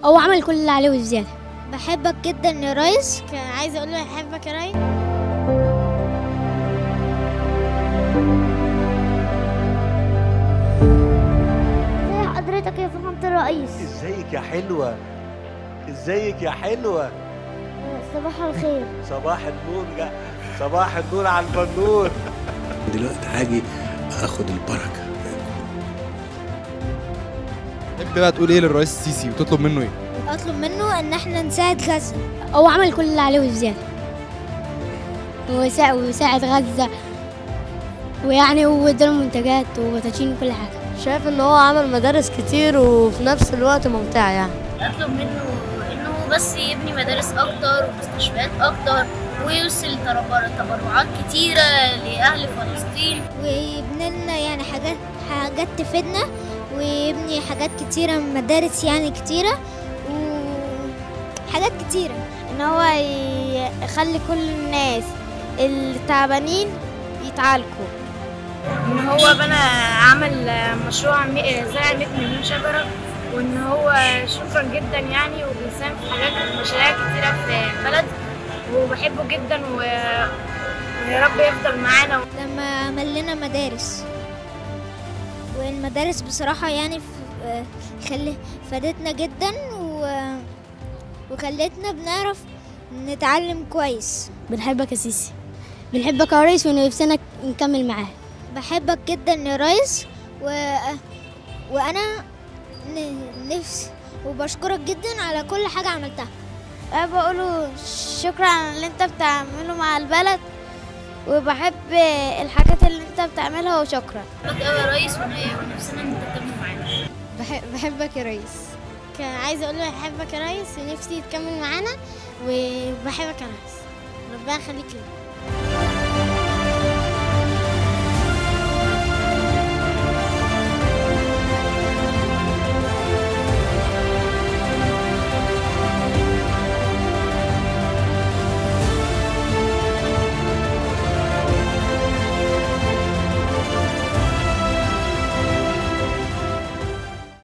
هو عمل كل اللي عليه وزيادة بحبك جدا يا ريس كان عايزه اقول له بحبك يا ريس ازي حضرتك يا فخامة الرئيس ازيك يا حلوة ازيك يا حلوة صباح الخير صباح النور يا صباح النور على البنور دلوقتي هاجي اخد البركه تحب بقى تقول ايه للرئيس السيسي وتطلب منه ايه؟ اطلب منه ان احنا نساعد غزه هو عمل كل اللي عليه وزيادة وسا- وساعد غزة ويعني واداله منتجات وبطاطين وكل حاجة شايف ان هو عمل مدارس كتير وفي نفس الوقت ممتعة يعني اطلب منه انه بس يبني مدارس اكتر ومستشفيات اكتر ويوصل تبر- تبرعات كتيرة لأهل فلسطين ويبني لنا يعني حاجات حاجات تفيدنا ويبني حاجات كتيرة مدارس يعني كتيرة وحاجات كتيرة ان هو يخلي كل الناس التعبانين يتعالجوا ان هو بنى عمل مشروع مي- زرع 100 مليون شجرة وان هو شكرا جدا يعني وبيساهم في حاجات مشاريع كتيرة في البلد وبحبه جدا و... ويا رب يفضل معانا لما عمل لنا مدارس والمدارس بصراحة يعني ف- خلي فادتنا جدا و... وخلتنا بنعرف نتعلم كويس بنحبك يا سيسي بنحبك يا ريس ونفسنا نكمل معاه بحبك جدا يا ريس و... وانا ن... نفسي وبشكرك جدا على كل حاجة عملتها انا بقوله شكرا على اللي انت بتعمله مع البلد وبحب الحاجات اللي انت بتعملها وشكرا بحبك قوي يا ريس ون- ونفسنا ان انت تكمل معانا بحب بحبك يا ريس كان عايزه اقول له بحبك يا ريس ونفسي تكمل معانا وبحبك يا ريس ربنا يخليك لي